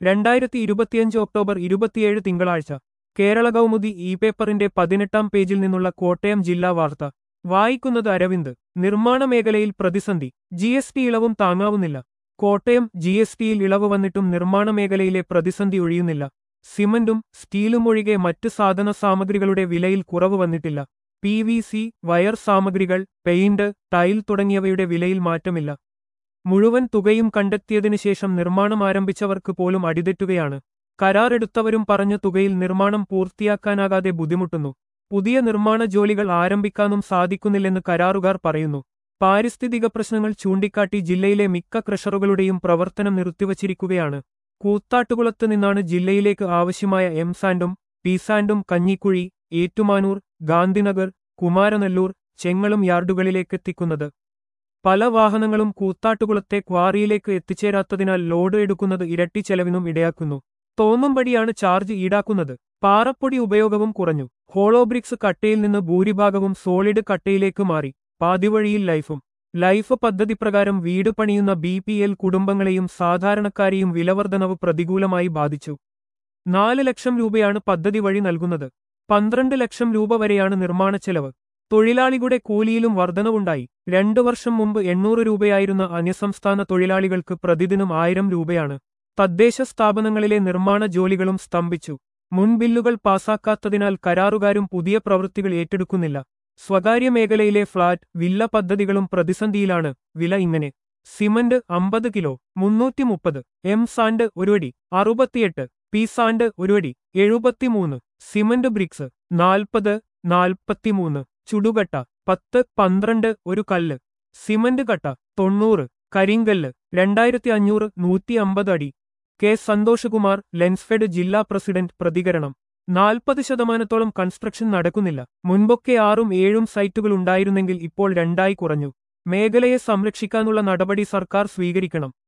രണ്ടായിരത്തി ഇരുപത്തിയഞ്ച് ഒക്ടോബർ ഇരുപത്തിയേഴ് തിങ്കളാഴ്ച കേരള കൗമുദി ഇ പേപ്പറിന്റെ പതിനെട്ടാം പേജിൽ നിന്നുള്ള കോട്ടയം ജില്ലാ വാർത്ത വായിക്കുന്നത് അരവിന്ദ് നിർമ്മാണ മേഖലയിൽ പ്രതിസന്ധി ജി എസ് ടി ഇളവും താങ്ങാവുന്നില്ല കോട്ടയം ജി എസ് ടിയിൽ ഇളവ് വന്നിട്ടും നിർമ്മാണ മേഖലയിലെ പ്രതിസന്ധി ഒഴിയുന്നില്ല സിമന്റും സ്റ്റീലും ഒഴികെ മറ്റ് സാധന സാമഗ്രികളുടെ വിലയിൽ കുറവ് വന്നിട്ടില്ല പി വി സി വയർ സാമഗ്രികൾ പെയിന്റ് ടൈൽ തുടങ്ങിയവയുടെ വിലയിൽ മാറ്റമില്ല മുഴുവൻ തുകയും കണ്ടെത്തിയതിനു ശേഷം നിർമ്മാണം ആരംഭിച്ചവർക്ക് പോലും അടിതെറ്റുകയാണ് കരാറെടുത്തവരും പറഞ്ഞ തുകയിൽ നിർമ്മാണം പൂർത്തിയാക്കാനാകാതെ ബുദ്ധിമുട്ടുന്നു പുതിയ നിർമ്മാണ ജോലികൾ ആരംഭിക്കാനും സാധിക്കുന്നില്ലെന്ന് കരാറുകാർ പറയുന്നു പാരിസ്ഥിതിക പ്രശ്നങ്ങൾ ചൂണ്ടിക്കാട്ടി ജില്ലയിലെ മിക്ക ക്രഷറുകളുടെയും പ്രവർത്തനം നിർത്തിവച്ചിരിക്കുകയാണ് കൂത്താട്ടുകുളത്ത് നിന്നാണ് ജില്ലയിലേക്ക് ആവശ്യമായ എം സാൻഡും പി സാൻഡും കഞ്ഞിക്കുഴി ഏറ്റുമാനൂർ ഗാന്ധിനഗർ കുമാരനെല്ലൂർ ചെങ്ങളും യാർഡുകളിലേക്കെത്തിക്കുന്നത് പല വാഹനങ്ങളും കൂത്താട്ടുകുളത്തെ ക്വാറിയിലേക്ക് എത്തിച്ചേരാത്തതിനാൽ ലോഡ് എടുക്കുന്നത് ഇരട്ടി ചെലവിനും ഇടയാക്കുന്നു തോന്നുംപടിയാണ് ചാർജ് ഈടാക്കുന്നത് പാറപ്പൊടി ഉപയോഗവും കുറഞ്ഞു ഹോളോബ്രിക്സ് കട്ടയിൽ നിന്ന് ഭൂരിഭാഗവും സോളിഡ് കട്ടയിലേക്ക് മാറി പാതിവഴിയിൽ ലൈഫും ലൈഫ് പദ്ധതി പ്രകാരം വീട് പണിയുന്ന ബി പി എൽ കുടുംബങ്ങളെയും സാധാരണക്കാരെയും വിലവർധനവ് പ്രതികൂലമായി ബാധിച്ചു നാല് ലക്ഷം രൂപയാണ് പദ്ധതി വഴി നൽകുന്നത് പന്ത്രണ്ട് ലക്ഷം രൂപ വരെയാണ് നിർമ്മാണ ചെലവ് തൊഴിലാളികളുടെ കൂലിയിലും വർധനവുണ്ടായി രണ്ടു വർഷം മുമ്പ് എണ്ണൂറ് രൂപയായിരുന്ന അന്യസംസ്ഥാന തൊഴിലാളികൾക്ക് പ്രതിദിനം ആയിരം രൂപയാണ് തദ്ദേശ സ്ഥാപനങ്ങളിലെ നിർമ്മാണ ജോലികളും സ്തംഭിച്ചു മുൻ ബില്ലുകൾ പാസാക്കാത്തതിനാൽ കരാറുകാരും പുതിയ പ്രവൃത്തികൾ ഏറ്റെടുക്കുന്നില്ല സ്വകാര്യ മേഖലയിലെ ഫ്ളാറ്റ് വില്ല പദ്ധതികളും പ്രതിസന്ധിയിലാണ് വില ഇങ്ങനെ സിമന്റ് അമ്പത് കിലോ മുന്നൂറ്റി മുപ്പത് എം സാൻഡ് ഒരുവടി അറുപത്തിയെട്ട് പി സാൻഡ് ഒരുവടി എഴുപത്തിമൂന്ന് സിമന്റ് ബ്രിക്സ് നാൽപ്പത് നാൽപ്പത്തിമൂന്ന് ചുടുകട്ട പത്ത് പന്ത്രണ്ട് ഒരു കല്ല് സിമന്റ് കട്ട തൊണ്ണൂറ് കരിങ്കല്ല് രണ്ടായിരത്തി അഞ്ഞൂറ് നൂറ്റി അമ്പത് അടി കെ സന്തോഷകുമാർ ലെൻസ്ഫെഡ് ജില്ലാ പ്രസിഡന്റ് പ്രതികരണം നാൽപ്പത് ശതമാനത്തോളം കൺസ്ട്രക്ഷൻ നടക്കുന്നില്ല മുൻപൊക്കെ ആറും ഏഴും സൈറ്റുകൾ ഉണ്ടായിരുന്നെങ്കിൽ ഇപ്പോൾ രണ്ടായി കുറഞ്ഞു മേഖലയെ സംരക്ഷിക്കാനുള്ള നടപടി സർക്കാർ സ്വീകരിക്കണം